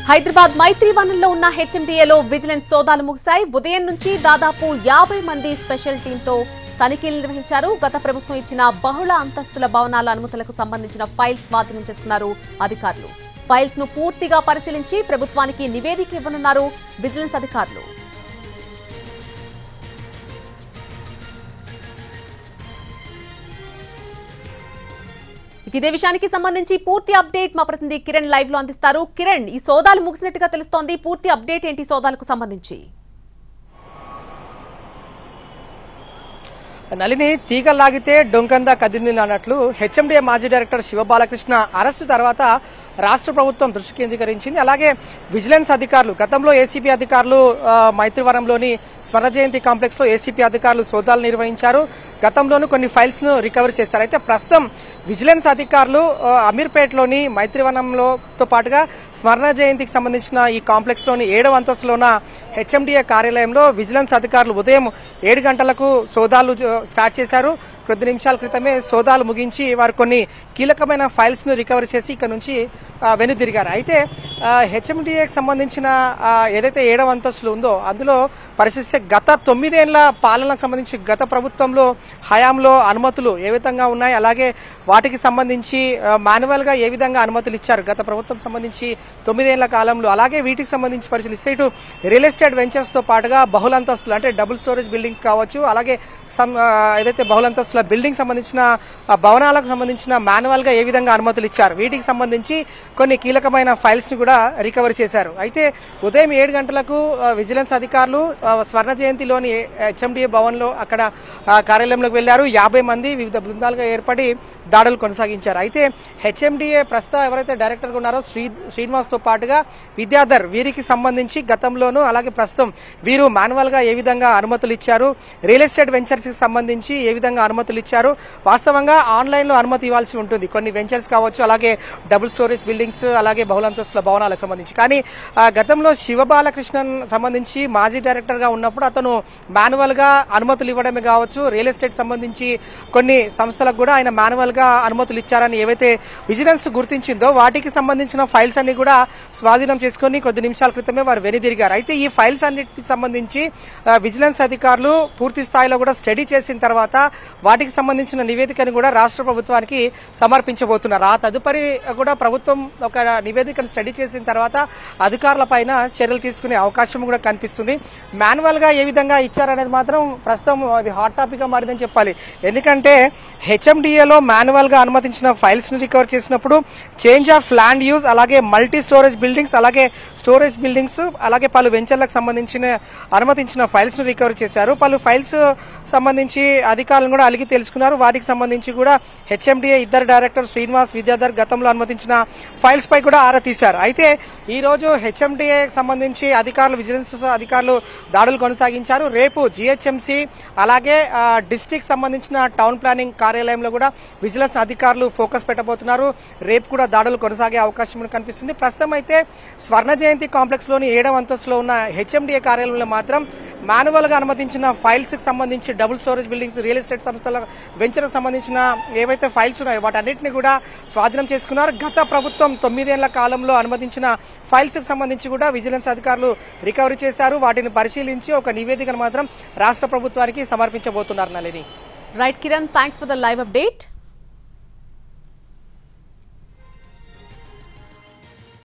హైదరాబాద్ మైత్రి వనంలో ఉన్న హెచ్ఎండిఏలో విజిలెన్స్ సోదాలు ముగిశాయి ఉదయం నుంచి దాదాపు యాభై మంది స్పెషల్ టీంతో తనిఖీలు నిర్వహించారు గత ప్రభుత్వం ఇచ్చిన బహుళ అంతస్తుల భవనాల అనుమతులకు సంబంధించిన ఫైల్స్ స్వాధీనం చేసుకున్నారు అధికారులు ఫైల్స్ ను పూర్తిగా పరిశీలించి ప్రభుత్వానికి నివేదిక ఇవ్వనున్నారు విజిలెన్స్ అధికారులు ఇక ఇదే విషయానికి సంబంధించి పూర్తి అప్డేట్ మా ప్రతినిధి కిరణ్ లైవ్ లో అందిస్తారు కిరణ్ ఈ సోదాలు ముగిసినట్టుగా తెలుస్తోంది పూర్తి అప్డేట్ ఏంటి ఈ సోదాలకు సంబంధించి నలిని తీగ లాగితే డొంకందా కదిలింది అన్నట్లు హెచ్ఎండిఏ మాజీ డైరెక్టర్ శివబాలకృష్ణ అరెస్టు తర్వాత రాష్ట్ర ప్రభుత్వం దృష్టి కేంద్రీకరించింది అలాగే విజిలెన్స్ అధికారులు గతంలో ఏసీపీ అధికారులు ఆ, మైత్రివరంలోని స్వర్ణ జయంతి కాంప్లెక్స్ లో ఏసీపీ అధికారులు సోదాలు నిర్వహించారు గతంలోనూ కొన్ని ఫైల్స్ ను రికవర్ చేశారు అయితే ప్రస్తుతం విజిలెన్స్ అధికారులు ఆ, అమీర్పేటలోని మైత్రివనంలో తో పాటుగా స్వర్ణ జయంతికి సంబంధించిన ఈ కాంప్లెక్స్ లోని ఏడవ అంతస్తులో ఉన్న హెచ్ఎండిఏ కార్యాలయంలో విజిలెన్స్ అధికారులు ఉదయం ఏడు గంటలకు సోదాలు జ- స్టార్ట్ చేశారు కొద్ది నిమిషాల క్రితమే సోదాలు ముగించి వారు కొన్ని కీలకమైన ఫైల్స్ ను రికవర్ చేసి ఇక్కడ నుంచి ఆ, వెనుదిరిగారు అయితే హెచ్ఎండిఏకి సంబంధించిన ఆ, ఏదైతే ఏడవ అంతస్తులు ఉందో అందులో పరిశీలిస్తే గత తొమ్మిదేళ్ల పాలనకు సంబంధించి గత ప్రభుత్వంలో హయాంలో అనుమతులు ఏ విధంగా ఉన్నాయి అలాగే వాటికి సంబంధించి మాన్యువల్ గా ఏ విధంగా అనుమతులు ఇచ్చారు గత ప్రభుత్వం సంబంధించి తొమ్మిదేళ్ల కాలంలో అలాగే వీటికి సంబంధించి పరిశీలిస్తే ఇటు రియల్ ఎస్టేట్ వెంచర్స్ తో పాటుగా బహుళంతస్తులు అంటే డబుల్ స్టోరేజ్ బిల్డింగ్స్ కావచ్చు అలాగే సమ్ ఆ, ఏదైతే బహుళంతస్తుల బిల్డింగ్ సంబంధించిన ఆ, భవనాలకు సంబంధించిన మాన్యువల్ గా ఏ విధంగా అనుమతులు ఇచ్చారు వీటికి సంబంధించి కొన్ని కీలకమైన ఫైల్స్ ని కూడా రికవర్ చేశారు అయితే ఉదయం ఏడు గంటలకు ఆ, విజిలెన్స్ అధికారులు ఆ, స్వర్ణ జయంతిలోని హెచ్ఎండిఏ భవన్ లో అక్కడ ఆ, కార్యాలయంలోకి వెళ్లారు యాభై మంది వివిధ బృందాలుగా ఏర్పడి దాడులు కొనసాగించారు అయితే హెచ్ఎండిఏ ప్రస్తుతం ఎవరైతే డైరెక్టర్ గా ఉన్నారో శ్రీ శ్రీనివాస్ తో పాటుగా విద్యాధర్ వీరికి సంబంధించి గతంలోనూ అలాగే ప్రస్తుతం వీరు మాన్యువల్ గా ఏ విధంగా అనుమతులు ఇచ్చారు రియల్ ఎస్టేట్ వెంచర్స్ కి సంబంధించి ఏ విధంగా అనుమతులు ఇచ్చారు వాస్తవంగా ఆన్లైన్ లో అనుమతి ఇవ్వాల్సి ఉంటుంది కొన్ని వెంచర్స్ కావచ్చు అలాగే డబుల్ స్టోరేజ్ బిల్డింగ్స్ అలాగే బహుళంతస్తుల భవనాలకు సంబంధించి కానీ ఆ, గతంలో శివబాలకృష్ణన్ సంబంధించి మాజీ డైరెక్టర్ గా ఉన్నప్పుడు అతను మాన్యువల్ గా అనుమతులు ఇవ్వడమే కావచ్చు రియల్ ఎస్టేట్ సంబంధించి కొన్ని సంస్థలకు కూడా ఆయన మాన్యువల్ గా అనుమతులు ఇచ్చారని ఏవైతే విజిలెన్స్ గుర్తించిందో వాటికి సంబంధించిన ఫైల్స్ అన్ని కూడా స్వాధీనం చేసుకుని కొద్ది నిమిషాల క్రితమే వారు వెనుదిరిగారు అయితే ఈ ఫైల్స్ అన్నిటికి సంబంధించి ఆ, విజిలెన్స్ అధికారులు పూర్తి స్థాయిలో కూడా స్టడీ చేసిన తర్వాత వాటికి సంబంధించిన నివేదికను కూడా రాష్ట్ర ప్రభుత్వానికి సమర్పించబోతున్నారు ఆ తదుపరి కూడా ప్రభుత్వం ఒక నివేదికను స్టడీ చేసిన తర్వాత అధికారుల పైన చర్యలు తీసుకునే అవకాశం కూడా కనిపిస్తుంది మాన్యువల్ గా ఏ విధంగా ఇచ్చారనేది మాత్రం ప్రస్తుతం అది హాట్ టాపిక్ గా మారిందని చెప్పాలి ఎందుకంటే హెచ్ఎండిఏలో మాన్యువల్ గా అనుమతించిన ఫైల్స్ ను రికవర్ చేసినప్పుడు చేంజ్ ఆఫ్ ల్యాండ్ యూజ్ అలాగే మల్టీ స్టోరేజ్ బిల్డింగ్స్ అలాగే స్టోరేజ్ బిల్డింగ్స్ అలాగే పలు వెంచర్లకు సంబంధించిన అనుమతించిన ఫైల్స్ ను రికవర్ చేశారు పలు ఫైల్స్ సంబంధించి అధికారులను కూడా అలిగి తెలుసుకున్నారు వాటికి సంబంధించి కూడా హెచ్ఎండిఏ ఇద్దరు డైరెక్టర్ శ్రీనివాస్ విద్యాధర్ గతంలో అనుమతించిన ఫైల్స్ పై కూడా ఆరా తీశారు అయితే ఈ రోజు హెచ్ఎండిఏ సంబంధించి అధికారులు విజిలెన్స్ అధికారులు దాడులు కొనసాగించారు రేపు జిహెచ్ఎంసి అలాగే డిస్టిక్ సంబంధించిన టౌన్ ప్లానింగ్ కార్యాలయంలో కూడా విజిలెన్స్ అధికారులు ఫోకస్ పెట్టబోతున్నారు రేపు కూడా దాడులు కొనసాగే అవకాశం కూడా కనిపిస్తుంది ప్రస్తుతం అయితే స్వర్ణ జయంతి కాంప్లెక్స్ లోని ఏడవ అంతస్తులో ఉన్న హెచ్ఎండిఏ కార్యాలయంలో మాత్రం మాన్యువల్ గా అనుమతించిన ఫైల్స్ కి సంబంధించి double storage buildings real estate సంస్థల వెంచర్ సంబంధించిన ఏవైతే ఫైల్స్ ఉన్నాయో వాటన్నిటిని కూడా స్వాధీనం చేసుకున్నారు గత ప్రభుత్వం తొమ్మిదేళ్ల కాలంలో అనుమతించిన ఫైల్స్ కి సంబంధించి కూడా విజిలెన్స్ అధికారులు రికవరీ చేశారు వాటిని పరిశీలించి ఒక నివేదికను మాత్రం రాష్ట్ర ప్రభుత్వానికి సమర్పించబోతున్నారు Nalini right Kiran thanks for the live update